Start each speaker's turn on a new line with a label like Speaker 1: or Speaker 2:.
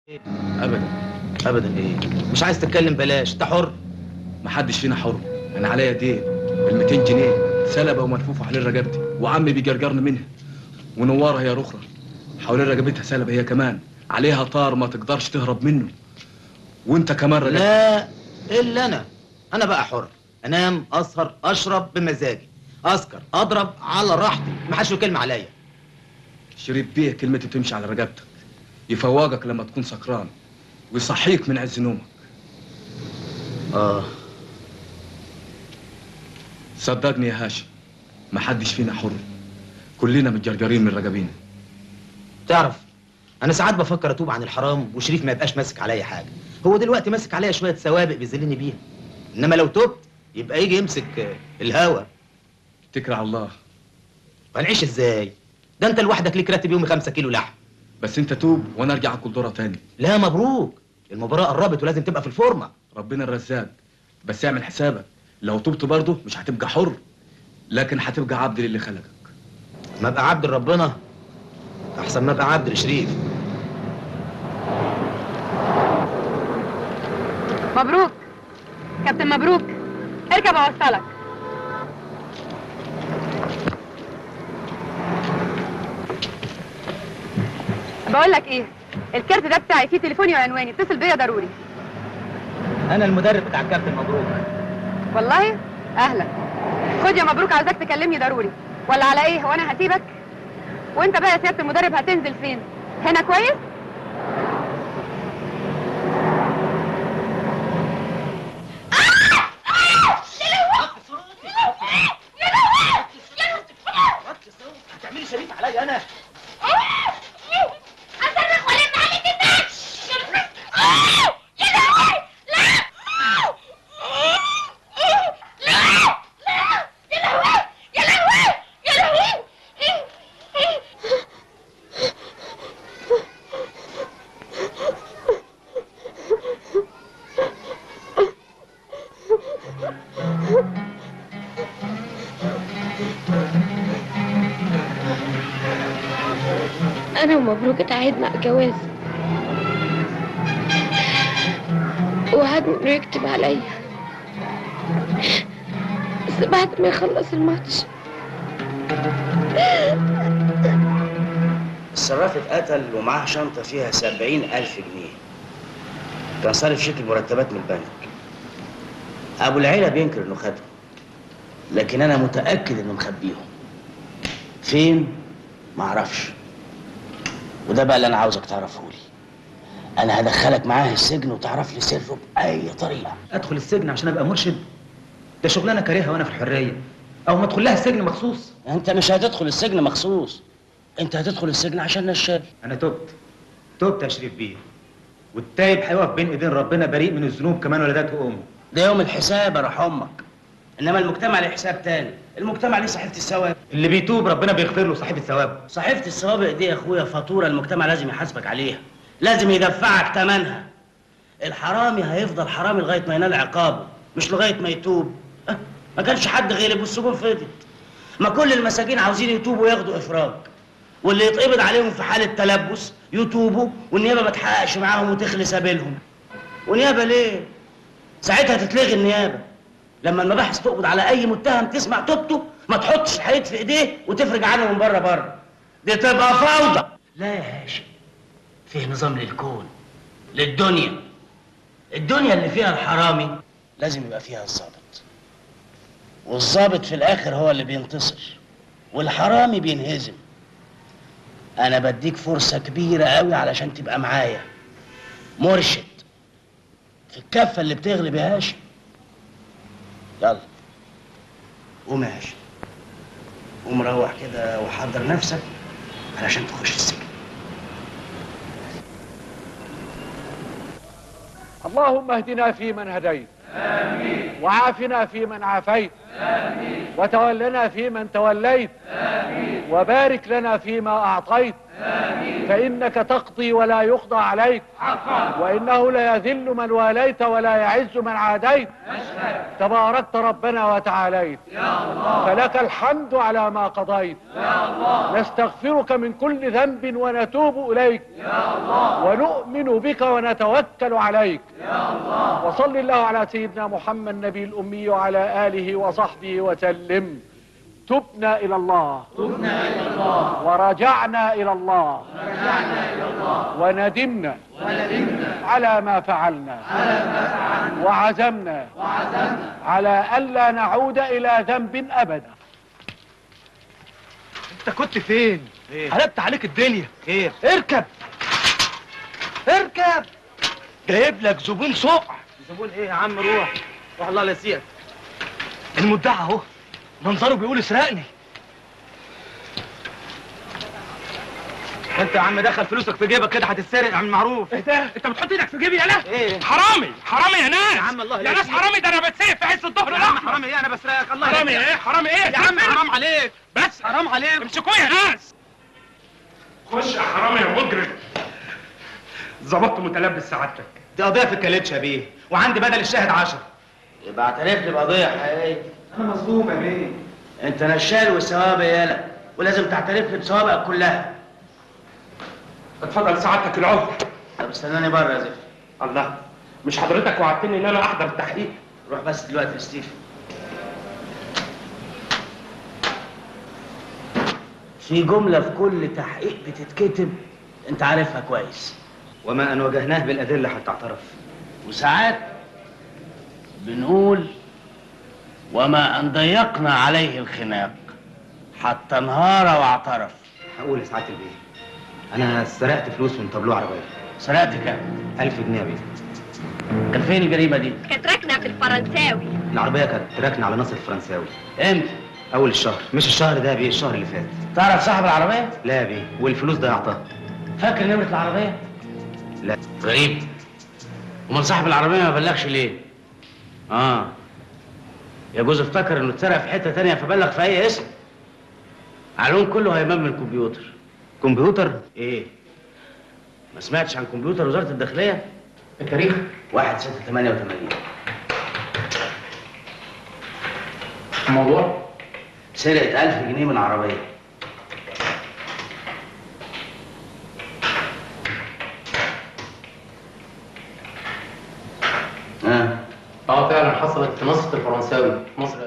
Speaker 1: ابدا
Speaker 2: ابدا ايه مش عايز تتكلم بلاش انت حر
Speaker 1: محدش فينا حر انا عليا دين ال 200 جنيه سلبه وملفوفه حوالين رقبتي وعمي بيجرجرني منها ونواره هي رخرة حوالين رقبتها سلبه هي كمان عليها طار ما تقدرش تهرب منه وانت كمان رقبتك
Speaker 2: لا الا انا انا بقى حر انام اسهر اشرب بمزاجي اسكر اضرب على راحتي ما حدش له كلمه عليا
Speaker 1: شريف بيه كلمته تمشي على رقبتك يفوقك لما تكون سكران ويصحيك من عز نومك
Speaker 2: اه
Speaker 1: صدقني يا هاشم محدش فينا حر كلنا متجرجرين من رقابينا
Speaker 2: تعرف انا ساعات بفكر اتوب عن الحرام وشريف ما يبقاش ماسك عليا حاجه هو دلوقتي ماسك عليا شويه سوابق بيذلني بيها انما لو تبت يبقى يجي يمسك آه، الهوا
Speaker 1: اتكل على الله
Speaker 2: هنعيش ازاي ده انت لوحدك ليك راتب يومي خمسة كيلو لحم
Speaker 1: بس انت توب وانا ارجع اكل ذره تاني
Speaker 2: لا مبروك المباراه قربت ولازم تبقى في الفورمه
Speaker 1: ربنا الرزاق بس اعمل حسابك لو تبت برضه مش هتبقى حر لكن هتبقى عبد للي خلقك
Speaker 2: ما ابقى عبد لربنا احسن ما ابقى عبد لشريف
Speaker 3: مبروك كابتن مبروك اركب اوصلك بقول لك ايه الكارت ده بتاعي فيه تليفوني وعنواني اتصل بيا ضروري
Speaker 2: انا المدرب بتاع الكابتن مبروك
Speaker 3: والله اهلا خد يا مبروك عاوزاك تكلمني ضروري ولا على ايه هو انا هسيبك وانت بقى يا سياده المدرب هتنزل فين هنا كويس
Speaker 2: هتعملي شريف عليا انا
Speaker 4: اصرخ والم عليك الناس يا لهوي لا لا لا يا لهوي يا لهوي يا لهوي
Speaker 5: أنا ومبروك اتعهدنا على الجواز وعدنا إنه يكتب عليا بس بعد ما يخلص الماتش
Speaker 6: الصراف اتقتل ومعاه شنطة فيها سبعين ألف جنيه كان صارف شيك المرتبات من البنك أبو العيلة بينكر إنه خدهم لكن أنا متأكد إنه مخبيهم فين؟ معرفش وده بقى اللي أنا عاوزك تعرفه لي أنا هدخلك معاه السجن وتعرف لي سره بأي طريقة
Speaker 2: ادخل السجن عشان ابقى مرشد ده شغلانه كارهها وانا في الحريه او ما ادخل لها السجن مخصوص
Speaker 6: أنت مش هتدخل السجن مخصوص أنت هتدخل السجن عشان نشال
Speaker 2: انا تبت تبت يا شريف بيه والتايب هيقف بين ايدين ربنا بريء من الذنوب كمان ولدته امه
Speaker 6: ده يوم الحساب يا روح أمك إنما المجتمع له حساب تاني المجتمع ليه صحيفة الثواب
Speaker 2: اللي بيتوب ربنا بيغفر له صحيفه ثواب
Speaker 6: صحيفة السوابق دي يا اخويا فاتورة المجتمع لازم يحاسبك عليها لازم يدفعك ثمنها الحرامي هيفضل حرامي لغاية ما ينال عقابه مش لغاية ما يتوب أه؟ ما كانش حد غلب والسجون فضت ما كل المساجين عاوزين يتوبوا وياخدوا افراج واللي يتقبض عليهم في حالة تلبس يتوبوا والنيابة ما تحققش معاهم وتخلي سبيلهم ونيابة ليه؟ ساعتها تتلغي النيابة لما المباحث تقبض على أي متهم تسمع توبته ما تحطش الحديد في إيديه وتفرج عنه من بره بره دي تبقى فوضى لا يا هاشم فيه نظام للكون للدنيا الدنيا اللي فيها الحرامي لازم يبقى فيها الظابط والظابط في الآخر هو اللي بينتصر والحرامي بينهزم أنا بديك فرصة كبيرة قوي علشان تبقى معايا مرشد في الكفة اللي بتغلب يا هاشم يلا قوم يا هاشم قوم روح كده وحضر نفسك علشان تخش السجن
Speaker 7: اللهم اهدنا فيمن هديت آمين وعافنا فيمن عافيت آمين وتولنا فيمن توليت آمين وبارك لنا فيما أعطيت فإنك تقضي ولا يقضى عليك وإنه لا يذل من واليت ولا يعز من عاديت تباركت ربنا وتعاليت فلك الحمد على ما قضيت نستغفرك من كل ذنب ونتوب إليك ونؤمن بك ونتوكل عليك وصل الله على سيدنا محمد النبي الأمي وعلى آله وصحبه وسلم تبنا إلى الله تبنا إلى الله ورجعنا إلى الله ورجعنا إلى الله وندمنا وندمنا على ما فعلنا على ما فعلنا وعزمنا وعزمنا على ألا نعود إلى ذنب أبدا
Speaker 1: انت كنت فين
Speaker 2: خير
Speaker 1: قلبت عليك الدنيا
Speaker 2: خير
Speaker 1: اركب اركب جايب لك زبون سقع
Speaker 2: زبون ايه يا عم روح روح الله لا يسيئك
Speaker 1: المدعي اهو منظره بيقول اسرقني
Speaker 2: انت يا عم دخل فلوسك في جيبك كده هتتسرق يا عم معروف
Speaker 8: ايه ده؟ انت بتحط ايدك في جيبي يالا؟
Speaker 2: ايه
Speaker 8: حرامي حرامي يا ناس
Speaker 2: يا عم الله
Speaker 8: يا
Speaker 2: لا
Speaker 8: ناس
Speaker 2: يهديك.
Speaker 8: حرامي ده انا بتسيب في عز الظهر
Speaker 2: يا عم
Speaker 8: الاحمر
Speaker 2: حرامي ايه انا بسرقك الله
Speaker 8: حرامي
Speaker 2: يهديك.
Speaker 8: ايه حرامي ايه
Speaker 2: يا عم حرام عليك
Speaker 8: بس
Speaker 2: حرام عليك
Speaker 8: امسكوه يا ناس خش يا حرامي يا مجرم ظبطت متلبس سعادتك
Speaker 2: دي قضيه في الكاليتش يا بيه وعندي بدل الشاهد عشر
Speaker 6: يبقى اعترف لي بقضيه حقيقيه
Speaker 2: انا مظلوم يا بيه
Speaker 6: انت نشال وسوابق يالا ولازم تعترف لي بسوابقك كلها
Speaker 8: اتفضل سعادتك العذر
Speaker 6: طب استناني بره يا زفت
Speaker 8: الله مش حضرتك وعدتني ان انا احضر التحقيق
Speaker 6: روح بس دلوقتي يا ستيف في جملة في كل تحقيق بتتكتب انت عارفها كويس
Speaker 2: وما ان واجهناه بالادله حتى اعترف
Speaker 6: وساعات بنقول وما ان ضيقنا عليه الخناق حتى انهار واعترف
Speaker 2: هقول يا سعاده البيه انا سرقت فلوس من طابلوه عربيه
Speaker 6: سرقت كام؟
Speaker 2: 1000 جنيه يا بيه
Speaker 6: كان فين الجريمة دي؟
Speaker 5: كانت راكنه في الفرنساوي
Speaker 2: العربيه كانت راكنه على ناصر الفرنساوي
Speaker 6: امتى؟
Speaker 2: اول الشهر مش الشهر ده يا بيه الشهر اللي فات
Speaker 6: تعرف صاحب العربية؟
Speaker 2: لا يا بيه والفلوس ضيعتها
Speaker 6: فاكر نمرة العربية؟
Speaker 2: لا
Speaker 6: غريب امال صاحب العربية ما بلغش ليه؟ اه يجوز افتكر انه اتسرق في حتة تانية فبلغ في اي اسم علوم كله هيبان من الكمبيوتر
Speaker 2: كمبيوتر
Speaker 6: ايه؟ ما سمعتش عن كمبيوتر وزارة الداخلية؟
Speaker 8: التاريخ
Speaker 6: 1 6 88
Speaker 8: الموضوع
Speaker 6: سرقت 1000 جنيه من عربية اه
Speaker 9: اه فعلا حصلت في نصر الفرنساوي مصر